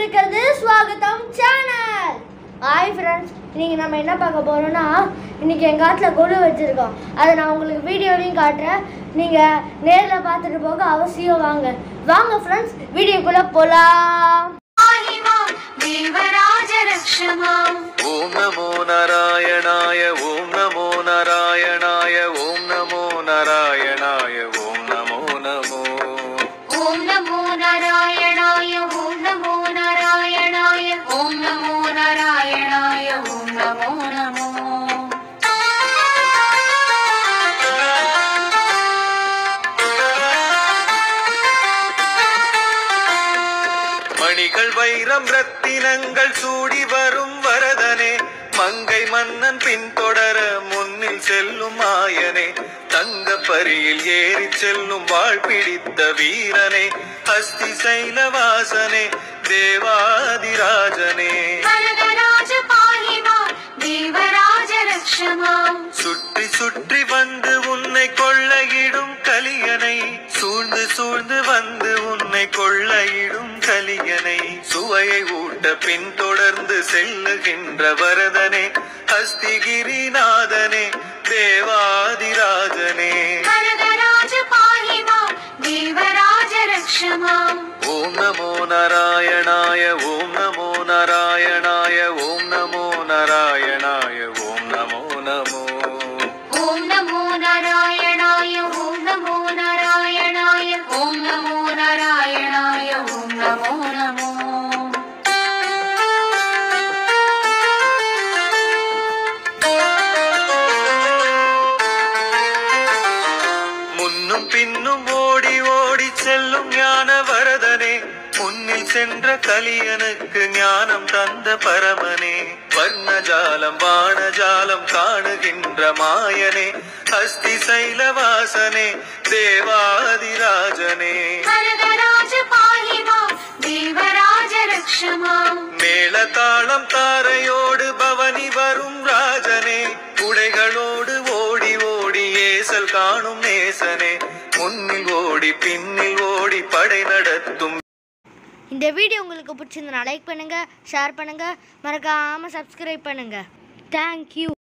கொண்டிருக்கிறது ஸ்வாகத்தம் channel hi friends இன்னைக்கு நம்ம என்ன பார்க்க போறோம்னா இன்னைக்கு எங்கள் காட்டில் கொலு வச்சுருக்கோம் அதை நான் உங்களுக்கு வீடியோலையும் காட்டுறேன் நீங்கள் நேரில் பார்த்துட்டு போக அவசியம் வாங்க வாங்க ஃப்ரெண்ட்ஸ் வீடியோக்குள்ளே போகலாம் देवराज रक्ष माम् ஓம் நமோ நாராயணாய ஓம் நமோ நாராயணாய ஓம் நமோ நாராயணாய ஓம் நமோ நமோ ॐ नमो नारायणाय ॐ नमो नारायणाय ॐ नमो नारायणाय ॐ नमो नमो மணிகள் வைரம் ரத்தினங்கள் சூடி வரும் வரதனே மங்கை மன்னன் பின்தொடர முன்னில் செல்லும் மாயனே தங்க பரியில் ஏறி செல்லும் வாழ் பிடித்த வீரனே ஹஸ்தி சைலவாசனே தேவாதிராஜனே वरदराज पाहि माम् देवराज रक्ष माम् சுற்றி சுற்றி வந்து உன்னை கொள்ளையிடும் கலியனை சூழ்ந்து சூழ்ந்து வந்து உன்னை கொள்ளையிடும் கலியனை சுவையை ஊட்ட பின்தொடர்ந்து செல்லுகின்ற வரதனே ஹஸ்திகிரிநாதனே தேவாதிராஜனே वरदराज पाहि माम् देवराज रक्ष माम् ஓம் நமோ நாராயணாய ஓம் நமோ நாராயணாய ஓம் நமோ நாராயணாய ஓம் நமோ நமோ ॐ नमो नारायणाय ॐ नमो नारायणाय ॐ नमो नारायणाय ॐ नमो नमो முன்னும் பின்னும் ஓடி ஓடி செல்லும் ஞான வரதனே முன்னில் சென்ற கலியனுக்கு ஞானம் தந்த பரமனே வர்ணஜாலம் வானஜாலம் காணுகின்ற மாயனே ஹஸ்தி சைலவாசனே தேவாதிராஜனே वरदराज पाहि माम् देवराज रक्ष माम् மேளதாளம் தாரையோடு பவனி வரும் ராஜனே குடைகளோடு ஓடி ஓடி ஏசல் காணும் நேசனே முன்னில் ஓடி பின்னில் ஓடி படை நடத்தும் இந்த வீடியோ உங்களுக்கு பிடிச்சிருந்தா லைக் பண்ணுங்கள் ஷேர் பண்ணுங்கள் மறக்காமல் சப்ஸ்கிரைப் பண்ணுங்கள் தேங்க்யூ